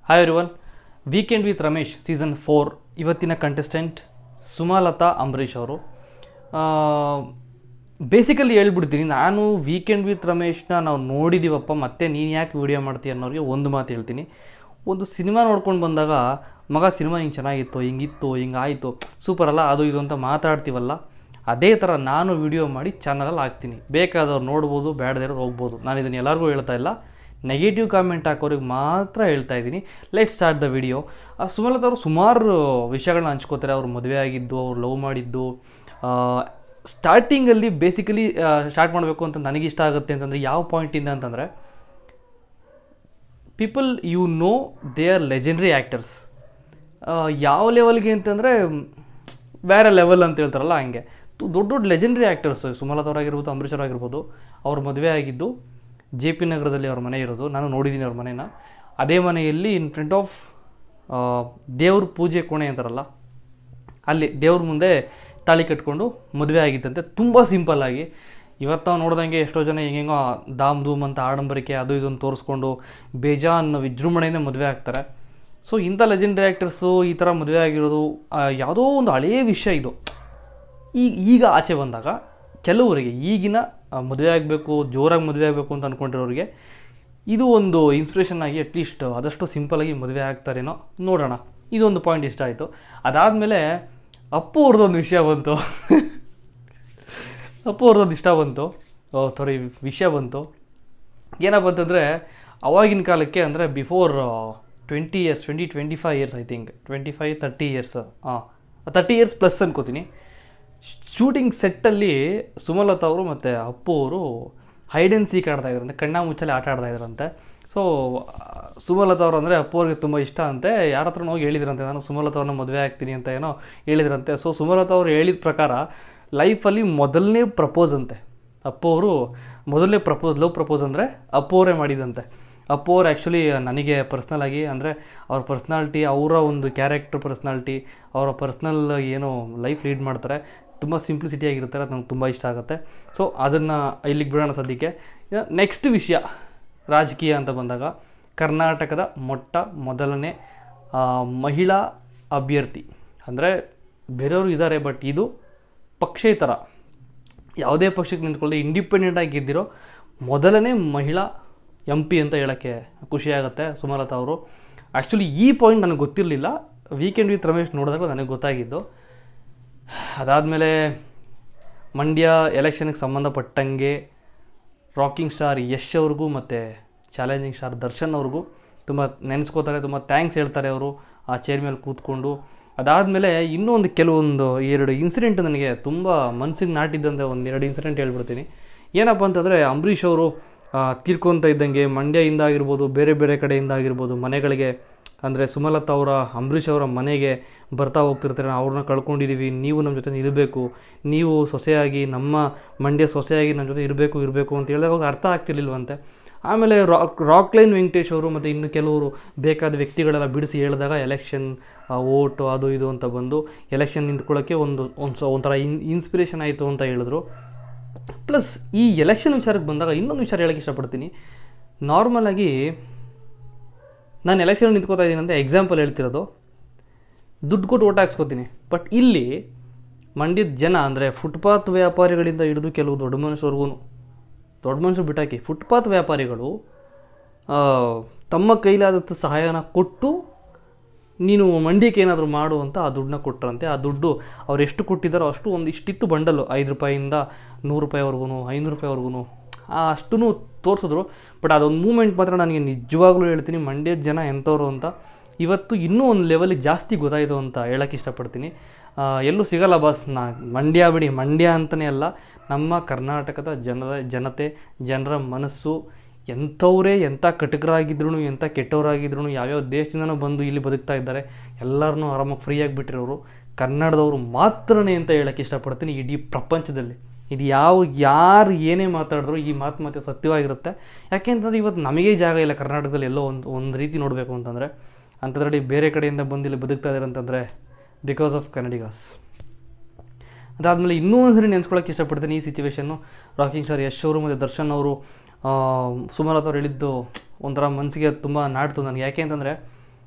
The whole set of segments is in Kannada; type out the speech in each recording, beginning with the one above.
hi everyone weekend with Ramesh season four ಇವತ್ತಿನ ಕಂಟೆಸ್ಟೆಂಟ್ ಸುಮಲತಾ ಅಂಬರೀಷ್ ಅವರು ಬೇಸಿಕಲಿ ಹೇಳ್ಬಿಡ್ತೀನಿ ನಾನು ವೀಕೆಂಡ್ ವಿತ್ ರಮೇಶ್ನ ನಾವು ನೋಡಿದ್ದೀವಪ್ಪ ಮತ್ತೆ ನೀನು ಯಾಕೆ ವೀಡಿಯೋ ಮಾಡ್ತೀಯ ಅನ್ನೋರಿಗೆ ಒಂದು ಮಾತು ಹೇಳ್ತೀನಿ ಒಂದು ಸಿನಿಮಾ ನೋಡ್ಕೊಂಡು ಬಂದಾಗ ಮಗ ಸಿನಿಮಾ ಹಿಂಗೆ ಚೆನ್ನಾಗಿತ್ತು ಹಿಂಗಿತ್ತು ಹಿಂಗಾಯಿತು ಸೂಪರ್ ಅಲ್ಲ ಅದು ಇದು ಅಂತ ಮಾತಾಡ್ತೀವಲ್ಲ ಅದೇ ಥರ ನಾನು ವಿಡಿಯೋ ಮಾಡಿ ಚಾನಲಲ್ಲಿ ಹಾಕ್ತೀನಿ ಬೇಕಾದವ್ರು ನೋಡ್ಬೋದು ಬೇಡದಿರೋರು ಹೋಗ್ಬೋದು ನಾನು ಇದನ್ನು ಎಲ್ಲರಿಗೂ ಹೇಳ್ತಾ ಇಲ್ಲ ನೆಗೆಟಿವ್ ಕಾಮೆಂಟ್ ಹಾಕೋರಿಗೆ ಮಾತ್ರ ಹೇಳ್ತಾ ಇದ್ದೀನಿ let start the video Sumalatha ಅವರು ಸುಮಾರು ವಿಷಯಗಳನ್ನ ಹಂಚ್ಕೋತಾರೆ ಅವ್ರು ಮದುವೆ ಆಗಿದ್ದು ಅವ್ರು ಲವ್ ಮಾಡಿದ್ದು ಸ್ಟಾರ್ಟಿಂಗಲ್ಲಿ ಬೇಸಿಕಲಿ ಸ್ಟಾರ್ಟ್ ಮಾಡಬೇಕು ಅಂತ ನನಗೆ ಇಷ್ಟ ಆಗುತ್ತೆ ಅಂತಂದರೆ ಯಾವ ಪಾಯಿಂಟಿಂದ ಅಂತಂದರೆ people you know they are legendary actors ಯಾವ ಲೆವೆಲ್ಗೆ ಅಂತಂದರೆ ಬೇರೆ ಲೆವೆಲ್ ಅಂತ ಹೇಳ್ತಾರಲ್ಲ ಹಂಗೆ ತು- ದೊಡ್ಡ ದೊಡ್ಡ ಲೆಜೆಂಡ್ರಿ ಆ್ಯಕ್ಟರ್ಸ್ ಸುಮಲತಾ ಅವರಾಗಿರ್ಬೋದು ಅಂಬರೀಷ್ ಅವರಾಗಿರ್ಬೋದು ಅವ್ರ ಮದುವೆ ಆಗಿದ್ದು ಜೆ ಪಿ ನಗರದಲ್ಲಿ ಅವ್ರ ಮನೆ ಇರೋದು ನಾನು ನೋಡಿದ್ದೀನಿ ಅವ್ರ ಮನೇನ ಅದೇ ಮನೆಯಲ್ಲಿ ಇನ್ ಫ್ರಂಟ್ ಆಫ್ ದೇವ್ರ ಪೂಜೆ ಕೋಣೆ ಅಂತಾರಲ್ಲ ಅಲ್ಲಿ ದೇವ್ರ ಮುಂದೆ ತಾಳಿ ಕಟ್ಕೊಂಡು ಮದುವೆ ಆಗಿದ್ದಂತೆ ತುಂಬ ಸಿಂಪಲ್ಲಾಗಿ ಇವತ್ತು ನಾವು ನೋಡ್ದಂಗೆ ಎಷ್ಟೋ ಜನ ಹೆಂಗೆಂಗೋ ದಾಮ್ ಧೂಮ್ ಅಂತ ಆಡಂಬರಿಕೆ ಅದು ಇದನ್ನು ತೋರಿಸ್ಕೊಂಡು ಬೇಜಾನ್ ವಿಜೃಂಭಣೆಯಿಂದ ಮದುವೆ ಆಗ್ತಾರೆ ಸೊ ಇಂಥ ಲೆಜೆಂಡರಿ ಆ್ಯಕ್ಟರ್ಸು ಈ ಥರ ಮದುವೆ ಆಗಿರೋದು ಆ, ಯಾವುದೋ ಒಂದು ಹಳೆಯ ವಿಷಯ ಇದು ಈಗ ಈಗ ಆಚೆ ಬಂದಾಗ ಕೆಲವರಿಗೆ ಈಗಿನ ಆ, ಮದುವೆ ಆಗಬೇಕು ಜೋರಾಗಿ ಮದುವೆ ಆಗಬೇಕು ಅಂತ ಅಂದ್ಕೊಂಡಿರೋರಿಗೆ ಇದು ಒಂದು ಇನ್ಸ್ಪಿರೇಷನ್ ಆಗಿ ಅಟ್ಲೀಸ್ಟ್ ಆದಷ್ಟು ಸಿಂಪಲಾಗಿ ಮದುವೆ ಆಗ್ತಾರೇನೋ ನೋಡೋಣ ಇದೊಂದು ಪಾಯಿಂಟ್ ಇಷ್ಟ ಆಯಿತು ಅದಾದಮೇಲೆ ಅಪ್ಪು ಅವ್ರದ್ದೊಂದು ವಿಷಯ ಬಂತು ಅಪ್ಪು ಅವ್ರದ್ದೊಂದು ಇಷ್ಟ ಬಂತು ಸಾರಿ ವಿಷಯ ಬಂತು ಏನಪ್ಪ ಅಂತಂದರೆ ಅವಾಗಿನ ಕಾಲಕ್ಕೆ ಅಂದರೆ before twenty years twenty twenty five years I think twenty five thirty years ಹಾಂ ತರ್ಟಿ ಇಯರ್ಸ್ ಪ್ಲಸ್ ಅನ್ಕೋತೀನಿ ಶೂಟಿಂಗ್ ಸೆಟ್ಟಲ್ಲಿ ಸುಮಲತಾ ಅವರು ಮತ್ತು ಅಪ್ಪು ಅವರು ಹೈಡ್ ಆ್ಯಂಡ್ ಸೀಕ್ ಆಡ್ತಾ ಇದ್ರಂತೆ ಕಣ್ಣ ಮುಚ್ಚಲೆ ಆಟ ಆಡ್ತಾ ಇದ್ರಂತೆ ಸೊ ಸುಮಲತಾ ಅವರು ಅಂದರೆ ಅಪ್ಪು ಅವ್ರಿಗೆ ತುಂಬ ಇಷ್ಟ ಅಂತೆ ಯಾರ ಹತ್ರ ಹೋಗಿ ಹೇಳಿದ್ರಂತೆ ನಾನು ಸುಮಲತಾ ಅವ್ರನ್ನ ಮದುವೆ ಆಗ್ತೀನಿ ಅಂತ ಏನೋ ಹೇಳಿದ್ರಂತೆ ಸೊ ಸುಮಲತಾ ಅವರು ಹೇಳಿದ ಪ್ರಕಾರ ಲೈಫಲ್ಲಿ ಮೊದಲನೇ ಪ್ರಪೋಸ್ ಅಂತೆ ಅಪ್ಪು ಅವರು ಮೊದಲನೇ ಪ್ರಪೋಸ್ ಲವ್ ಪ್ರಪೋಸ್ ಅಂದರೆ ಅಪ್ಪು ಅವರೇ ಮಾಡಿದಂತೆ ಅಪ್ಪು ಅವ್ರು ಆ್ಯಕ್ಚುಲಿ ನನಗೆ ಪರ್ಸ್ನಲ್ ಆಗಿ ಅಂದರೆ ಅವ್ರ ಪರ್ಸ್ನಾಲಿಟಿ ಅವರ ಒಂದು ಕ್ಯಾರೆಕ್ಟರ್ ಪರ್ಸ್ನಾಲಿಟಿ ಅವರ ಪರ್ಸ್ನಲ್ ಏನು ಲೈಫ್ ಲೀಡ್ ಮಾಡ್ತಾರೆ ತುಂಬ ಸಿಂಪ್ಲಿಸಿಟಿ ಆಗಿರ್ತಾರೆ ಅದು ನಂಗೆ ತುಂಬ ಇಷ್ಟ ಆಗುತ್ತೆ ಸೊ ಅದನ್ನು ಇಲ್ಲಿಗೆ ಬಿಡೋಣ ಸದ್ಯಕ್ಕೆ ನೆಕ್ಸ್ಟ್ ವಿಷಯ ರಾಜಕೀಯ ಅಂತ ಬಂದಾಗ ಕರ್ನಾಟಕದ ಮೊಟ್ಟ ಮೊದಲನೇ ಆ, ಮಹಿಳಾ ಅಭ್ಯರ್ಥಿ ಅಂದರೆ ಬೇರೆಯವರು ಇದ್ದಾರೆ ಬಟ್ ಇದು ಪಕ್ಷೇತರ ಯಾವುದೇ ಪಕ್ಷಕ್ಕೆ ನಿಂತ್ಕೊಳ್ಳದೆ ಇಂಡಿಪೆಂಡೆಂಟಾಗಿ ಗೆದ್ದಿರೋ ಮೊದಲನೇ ಮಹಿಳಾ ಎಂ ಪಿ ಅಂತ ಹೇಳೋಕ್ಕೆ ಖುಷಿಯಾಗುತ್ತೆ ಸುಮಲತಾ ಅವರು ಆ್ಯಕ್ಚುಲಿ ಈ ಪಾಯಿಂಟ್ ನನಗೆ ಗೊತ್ತಿರಲಿಲ್ಲ ವೀಕೆಂಡ್ ವಿತ್ ರಮೇಶ್ ನೋಡಿದಾಗ ನನಗೆ ಗೊತ್ತಾಗಿದ್ದು ಅದಾದಮೇಲೆ ಮಂಡ್ಯ ಎಲೆಕ್ಷನ್ಗೆ ಸಂಬಂಧಪಟ್ಟಂಗೆ ರಾಕಿಂಗ್ ಸ್ಟಾರ್ ಯಶ್ ಅವ್ರಿಗೂ ಮತ್ತು ಚಾಲೆಂಜಿಂಗ್ ಸ್ಟಾರ್ ದರ್ಶನ್ ಅವ್ರಿಗೂ ತುಂಬ ನೆನೆಸ್ಕೋತಾರೆ ತುಂಬ ಥ್ಯಾಂಕ್ಸ್ ಹೇಳ್ತಾರೆ ಅವರು ಆ ಚೇರ್ ಮೇಲೆ ಕೂತ್ಕೊಂಡು ಅದಾದಮೇಲೆ ಇನ್ನೂ ಒಂದು ಕೆಲವೊಂದು ಎರಡು ಇನ್ಸಿಡೆಂಟ್ ನನಗೆ ತುಂಬ ಮನಸ್ಸಿಗೆ ನಾಟಿದ್ದಂಥ ಒಂದು ಎರಡು ಇನ್ಸಿಡೆಂಟ್ ಹೇಳ್ಬಿಡ್ತೀನಿ ಏನಪ್ಪ ಅಂತಂದರೆ ಅಂಬರೀಷ್ ಅವರು ತೀರ್ಕೊಂತ ಇದ್ದಂಗೆ ಮಂಡ್ಯದಿಂದ ಆಗಿರ್ಬೋದು ಬೇರೆ ಬೇರೆ ಕಡೆಯಿಂದ ಆಗಿರ್ಬೋದು ಮನೆಗಳಿಗೆ ಅಂದರೆ ಸುಮಲತಾ ಅವರ ಅಂಬರೀಷ್ ಅವರ ಮನೆಗೆ ಬರ್ತಾ ಹೋಗ್ತಿರ್ತಾರೆ ಅವ್ರನ್ನ ಕಳ್ಕೊಂಡಿದ್ದೀವಿ ನೀವು ನಮ್ಮ ಜೊತೆ ಇರಬೇಕು ನೀವು ಸೊಸೆಯಾಗಿ ನಮ್ಮ ಮಂಡ್ಯ ಸೊಸೆಯಾಗಿ ನಮ್ಮ ಜೊತೆ ಇರಬೇಕು ಇರಬೇಕು ಅಂತ ಹೇಳಿದಾಗ ಅವ್ರಿಗೆ ಅರ್ಥ ಆಗ್ತಿರ್ಲಿಲ್ವಂತೆ ಆಮೇಲೆ ರಾಕ್ ರಾಕ್ಲೈನ್ ವೆಂಕಟೇಶ್ ಅವರು ಮತ್ತು ಇನ್ನು ಕೆಲವರು ಬೇಕಾದ ವ್ಯಕ್ತಿಗಳೆಲ್ಲ ಬಿಡಿಸಿ ಹೇಳಿದಾಗ ಎಲೆಕ್ಷನ್ ಓಟು ಅದು ಇದು ಅಂತ ಬಂದು ಎಲೆಕ್ಷನ್ ನಿಂತ್ಕೊಳ್ಳೋಕ್ಕೆ ಒಂದು ಒಂದು ಸ ಒಂಥರ ಇನ್ ಇನ್ಸ್ಪಿರೇಷನ್ ಆಯಿತು ಅಂತ ಹೇಳಿದ್ರು ಪ್ಲಸ್ ಈ ಎಲೆಕ್ಷನ್ ವಿಚಾರಕ್ಕೆ ಬಂದಾಗ ಇನ್ನೊಂದು ವಿಚಾರ ಹೇಳೋಕ್ಕೆ ಇಷ್ಟಪಡ್ತೀನಿ ನಾರ್ಮಲಾಗಿ ನಾನು ಎಲೆಕ್ಷನ್ ನಿಂತ್ಕೋತಾ ಇದ್ದೀನಿ ಅಂತ ಎಕ್ಸಾಂಪಲ್ ಹೇಳ್ತಿರೋದು ದುಡ್ಡು ಕೊಟ್ಟು ಓಟ್ ಹಾಕ್ಸ್ಕೊತೀನಿ ಬಟ್ ಇಲ್ಲಿ ಮಂಡ್ಯದ ಜನ ಅಂದರೆ ಫುಟ್ಪಾತ್ ವ್ಯಾಪಾರಿಗಳಿಂದ ಹಿಡಿದು ಕೆಲವು ದೊಡ್ಡ ಮನುಷ್ಯರ್ಗೂ ದೊಡ್ಡ ಮನುಷ್ಯರು ಬಿಟ್ಟಾಕಿ ಫುಟ್ಪಾತ್ ವ್ಯಾಪಾರಿಗಳು ಆ, ತಮ್ಮ ಕೈಲಾದಷ್ಟು ಸಹಾಯನ ಕೊಟ್ಟು ನೀನು ಮಂಡ್ಯಕ್ಕೆ ಏನಾದರೂ ಮಾಡು ಅಂತ ಆ ದುಡ್ಡನ್ನ ಕೊಟ್ಟರಂತೆ ಆ ದುಡ್ಡು ಅವ್ರು ಎಷ್ಟು ಕೊಟ್ಟಿದ್ದಾರೋ ಅಷ್ಟು ಒಂದು ಇಷ್ಟಿತ್ತು ಬಂಡಲು ಐದು ರೂಪಾಯಿಂದ ನೂರು ರೂಪಾಯಿವರೆಗೂ ಐನೂರು ರೂಪಾಯಿವರೆಗೂ ಅಷ್ಟೂ ತೋರಿಸಿದ್ರು ಬಟ್ ಅದೊಂದು ಮೂಮೆಂಟ್ ಮಾತ್ರ ನನಗೆ ನಿಜವಾಗ್ಲೂ ಹೇಳ್ತೀನಿ ಮಂಡ್ಯದ ಜನ ಎಂಥವ್ರು ಅಂತ ಇವತ್ತು ಇನ್ನೂ ಒಂದು ಲೆವೆಲಿಗೆ ಜಾಸ್ತಿ ಗೊತ್ತಾಯಿತು ಅಂತ ಹೇಳೋಕ್ಕೆ ಇಷ್ಟಪಡ್ತೀನಿ ಆ, ಎಲ್ಲೂ ಸಿಗಲ್ಲ ಬಸ್ ನಾ ಮಂಡ್ಯ ಬಿಡಿ ಮಂಡ್ಯ ಅಂತಲೇ ಅಲ್ಲ ನಮ್ಮ ಕರ್ನಾಟಕದ ಜನರ ಜನತೆ ಜನರ ಮನಸ್ಸು ಎಂಥವರೇ ಎಂಥ ಕಟಕರಾಗಿದ್ರು ಎಂಥ ಕೆಟ್ಟವರಾಗಿದ್ರು ಯಾವ್ಯಾವ ದೇಶದಿಂದನೂ ಬಂದು ಇಲ್ಲಿ ಬದುಕ್ತಾ ಇದ್ದಾರೆ ಎಲ್ಲರನ್ನೂ ಆರಾಮಾಗಿ ಫ್ರೀಯಾಗಿ ಬಿಟ್ಟಿರೋರು ಕನ್ನಡದವರು ಮಾತ್ರನೇ ಅಂತ ಹೇಳೋಕ್ಕೆ ಇಷ್ಟಪಡ್ತೀನಿ ಇಡೀ ಪ್ರಪಂಚದಲ್ಲಿ ಇದು ಯಾವ ಯಾರು ಏನೇ ಮಾತಾಡಿದ್ರು ಈ ಮಾತು ಮಾತು ಸತ್ಯವಾಗಿರುತ್ತೆ ಯಾಕೆಂತಂದ್ರೆ ಇವತ್ತು ನಮಗೇ ಜಾಗ ಇಲ್ಲ ಕರ್ನಾಟಕದಲ್ಲಿ ಎಲ್ಲೋ ಒಂದು ಒಂದು ರೀತಿ ನೋಡಬೇಕು ಅಂತಂದರೆ ಅಂಥದ್ರಲ್ಲಿ ಬೇರೆ ಕಡೆಯಿಂದ ಬಂದು ಇಲ್ಲಿ ಬದುಕ್ತಾ ಇದ್ದಾರೆ ಅಂತಂದರೆ ಬಿಕಾಸ್ ಆಫ್ ಕನ್ನಡಿಗಾಸ್ ಅದಾದಮೇಲೆ ಇನ್ನೂ ಒಂದ್ಸರಿ ನೆನೆಸ್ಕೊಳ್ಳೋಕೆ ಇಷ್ಟಪಡ್ತೀನಿ ಈ ಸಿಚುವೇಶನ್ನು ರಾಕಿಂಗ್ ಸ್ಟಾರ್ ಯಶ್ ಅವರು ಮತ್ತು ದರ್ಶನ್ ಅವರು ಸುಮಲತಾ ಅವ್ರು ಹೇಳಿದ್ದು ಒಂಥರ ಮನಸ್ಸಿಗೆ ತುಂಬ ನಾಡ್ತು ನನಗೆ ಯಾಕೆ ಅಂತಂದರೆ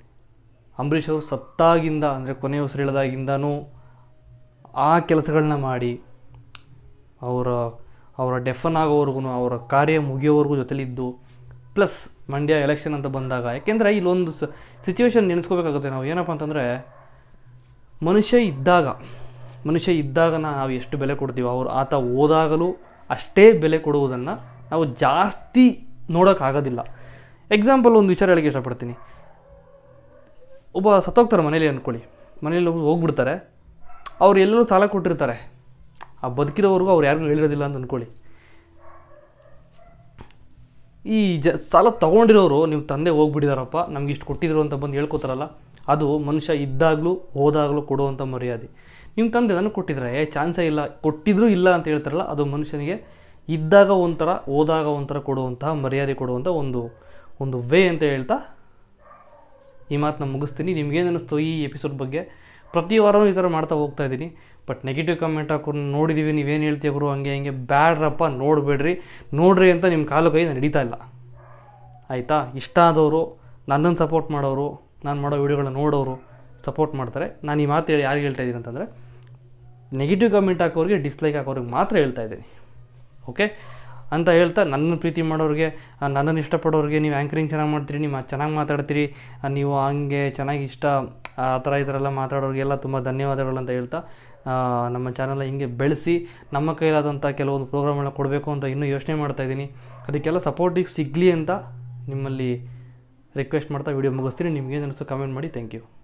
ಅಂಬರೀಷ್ ಅವರು ಸತ್ತಾಗಿಂದ ಅಂದರೆ ಕೊನೆ ಉಸಿರಿಳಿದಾಗಿಂದನೂ ಆ ಕೆಲಸಗಳನ್ನ ಮಾಡಿ ಅವರ ಅವರ ಡೆಫನ್ ಆಗೋವರೆಗೂ ಅವರ ಕಾರ್ಯ ಮುಗಿಯೋವರೆಗೂ ಜೊತೆಲಿದ್ದು ಪ್ಲಸ್ ಮಂಡ್ಯ ಎಲೆಕ್ಷನ್ ಅಂತ ಬಂದಾಗ ಯಾಕೆಂದರೆ ಇಲ್ಲೊಂದು ಸ ಸಿಚುವೇಶನ್ ನೆನೆಸ್ಕೋಬೇಕಾಗುತ್ತೆ ನಾವು ಏನಪ್ಪ ಅಂತಂದರೆ ಮನುಷ್ಯ ಇದ್ದಾಗ ಮನುಷ್ಯ ಇದ್ದಾಗ ನಾವು ಎಷ್ಟು ಬೆಲೆ ಕೊಡ್ತೀವಿ ಅವ್ರು ಆತ ಹೋದಾಗಲೂ ಅಷ್ಟೇ ಬೆಲೆ ಕೊಡುವುದನ್ನು ನಾವು ಜಾಸ್ತಿ ನೋಡೋಕ್ಕಾಗೋದಿಲ್ಲ ಎಕ್ಸಾಂಪಲ್ ಒಂದು ವಿಚಾರ ಹೇಳಕ್ಕೆ ಇಷ್ಟಪಡ್ತೀನಿ ಒಬ್ಬ ಸತ್ತೋಗ್ತಾರೆ ಮನೇಲಿ ಅಂದ್ಕೊಳ್ಳಿ ಮನೇಲಿ ಒಬ್ಬರು ಹೋಗ್ಬಿಡ್ತಾರೆ ಅವ್ರು ಎಲ್ಲರೂ ಸಾಲ ಕೊಟ್ಟಿರ್ತಾರೆ ಆ ಬದುಕಿರೋವರೆಗೂ ಅವ್ರು ಯಾರಿಗೂ ಹೇಳಿರೋದಿಲ್ಲ ಅಂತ ಅಂದ್ಕೊಳ್ಳಿ ಈ ಜ ಸಾಲ ತೊಗೊಂಡಿರೋರು ನೀವು ತಂದೆ ಹೋಗ್ಬಿಟ್ಟಿದಾರಪ್ಪ ನಮ್ಗೆ ಇಷ್ಟು ಕೊಟ್ಟಿದ್ರು ಅಂತ ಬಂದು ಹೇಳ್ಕೊತಾರಲ್ಲ ಅದು ಮನುಷ್ಯ ಇದ್ದಾಗಲೂ ಹೋದಾಗಲೂ ಕೊಡುವಂಥ ಮರ್ಯಾದೆ ನಿಮ್ಮ ತಂದೆ ನನಗೆ ಕೊಟ್ಟಿದ್ರೆ ಏ ಚಾನ್ಸೇ ಇಲ್ಲ ಕೊಟ್ಟಿದ್ರೂ ಇಲ್ಲ ಅಂತ ಹೇಳ್ತಾರಲ್ಲ ಅದು ಮನುಷ್ಯನಿಗೆ ಇದ್ದಾಗ ಒಂಥರ ಹೋದಾಗ ಒಂಥರ ಕೊಡುವಂತಹ ಮರ್ಯಾದೆ ಕೊಡುವಂಥ ಒಂದು ಒಂದು ವೇ ಅಂತ ಹೇಳ್ತಾ ಈ ಮಾತನ್ನ ಮುಗಿಸ್ತೀನಿ ನಿಮ್ಗೇನು ಅನ್ನಿಸ್ತು ಈ ಎಪಿಸೋಡ್ ಬಗ್ಗೆ ಪ್ರತಿ ವಾರವೂ ಈ ಥರ ಮಾಡ್ತಾ ಹೋಗ್ತಾ ಇದ್ದೀನಿ ಬಟ್ ನೆಗೆಟಿವ್ ಕಮೆಂಟ್ ಹಾಕೊಂಡು ನೋಡಿದ್ದೀವಿ ನೀವೇನು ಹೇಳ್ತೀಯ ಗುರು ಹಂಗೆ ಹಿಂಗೆ ಬ್ಯಾಡ್ರಪ್ಪ ನೋಡಬೇಡ್ರಿ ನೋಡ್ರಿ ಅಂತ ನಿಮ್ಮ ಕಾಲು ಕೈ ನಡೀತಾ ಇಲ್ಲ ಆಯಿತಾ ಇಷ್ಟ ಆದವರು ನನ್ನನ್ನು ಸಪೋರ್ಟ್ ಮಾಡೋರು ನಾನು ಮಾಡೋ ವೀಡಿಯೋಗಳನ್ನ ನೋಡೋರು ಸಪೋರ್ಟ್ ಮಾಡ್ತಾರೆ ನಾನು ಈ ಮಾತು ಹೇಳಿ ಯಾರಿಗೆ ಹೇಳ್ತಾ ಇದ್ದೀನಿ ಅಂತಂದರೆ ನೆಗೆಟಿವ್ ಕಮೆಂಟ್ ಹಾಕೋರಿಗೆ ಡಿಸ್ಲೈಕ್ ಹಾಕೋರಿಗೆ ಮಾತ್ರ ಹೇಳ್ತಾ ಇದ್ದೀನಿ ಓಕೆ ಅಂತ ಹೇಳ್ತಾ ನನ್ನ ಪ್ರೀತಿ ಮಾಡೋರಿಗೆ ಆ, ನನ್ನನ್ನು ಇಷ್ಟಪಡೋರಿಗೆ ನೀವು ಆ್ಯಂಕರಿಂಗ್ ಚೆನ್ನಾಗಿ ಮಾಡ್ತೀರಿ ನೀವು ಚೆನ್ನಾಗಿ ಮಾತಾಡ್ತೀರಿ ಆ, ನೀವು ಹಂಗೆ ಚೆನ್ನಾಗಿ ಇಷ್ಟ ಆ ಥರ ಈ ಥರ ಎಲ್ಲ ಮಾತಾಡೋರಿಗೆಲ್ಲ ತುಂಬ ಧನ್ಯವಾದಗಳು ಅಂತ ಹೇಳ್ತಾ ಆ, ನಮ್ಮ ಚಾನಲ್ ಹಿಂಗೆ ಬೆಳೆಸಿ ನಮ್ಮ ಕೈಲಾದಂಥ ಕೆಲವೊಂದು ಪ್ರೋಗ್ರಾಮ್ಗಳನ್ನ ಕೊಡಬೇಕು ಅಂತ ಇನ್ನೂ ಯೋಚನೆ ಮಾಡ್ತಾ ಇದ್ದೀನಿ ಅದಕ್ಕೆಲ್ಲ ಸಪೋರ್ಟಿಗೆ ಸಿಗಲಿ ಅಂತ ನಿಮ್ಮಲ್ಲಿ ರಿಕ್ವೆಸ್ಟ್ ಮಾಡ್ತಾ ವಿಡಿಯೋ ಮುಗಿಸ್ತೀನಿ ನಿಮ್ಗೇನು ಅನಿಸೋ ಕಮೆಂಟ್ ಮಾಡಿ ಥ್ಯಾಂಕ್ ಯು